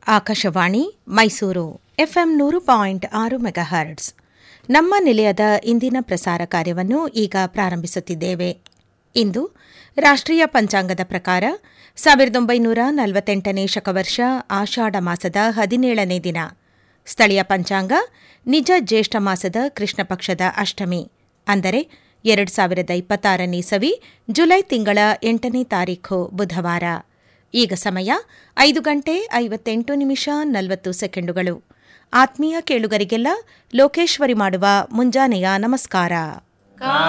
Akashvani Mysuru FM ನೂರು point ಆರು megahertz ನಮ್ಮ ನಿಲಯದ ಇಂದಿನ ಪ್ರಸಾರ ಕಾರ್ಯವನ್ನು ಈಗ ಪ್ರಾರಂಭಿಸುತ್ತಿದ್ದೇವೆ ಇಂದು ರಾಷ್ಟ್ರೀಯ ಪಂಚಾಂಗದ ಪ್ರಕಾರ ಸಾವಿರದ ಒಂಬೈನೂರ ನಲವತ್ತೆಂಟನೇ ಶಕವರ್ಷ ಆಷಾಢ ಮಾಸದ ಹದಿನೇಳನೇ ದಿನ ಸ್ಥಳೀಯ ಪಂಚಾಂಗ ನಿಜ ಜ್ಯೇಷ್ಠ ಮಾಸದ ಕೃಷ್ಣ ಪಕ್ಷದ ಅಷ್ಟಮಿ ಅಂದರೆ ಎರಡು ಸಾವಿರದ ಇಪ್ಪತ್ತಾರನೇ ಸವಿ ಜುಲೈ ತಿಂಗಳ ಎಂಟನೇ ತಾರೀಖು ಬುಧವಾರ ಈಗ ಸಮಯ ಐದು ಗಂಟೆ ಐವತ್ತೆಂಟು ನಿಮಿಷ ನಲವತ್ತು ಸೆಕೆಂಡುಗಳು ಆತ್ಮೀಯ ಕೇಳುಗರಿಗೆಲ್ಲ ಲೋಕೇಶ್ವರಿ ಮಾಡುವ ಮುಂಜಾನೆಯ ನಮಸ್ಕಾರ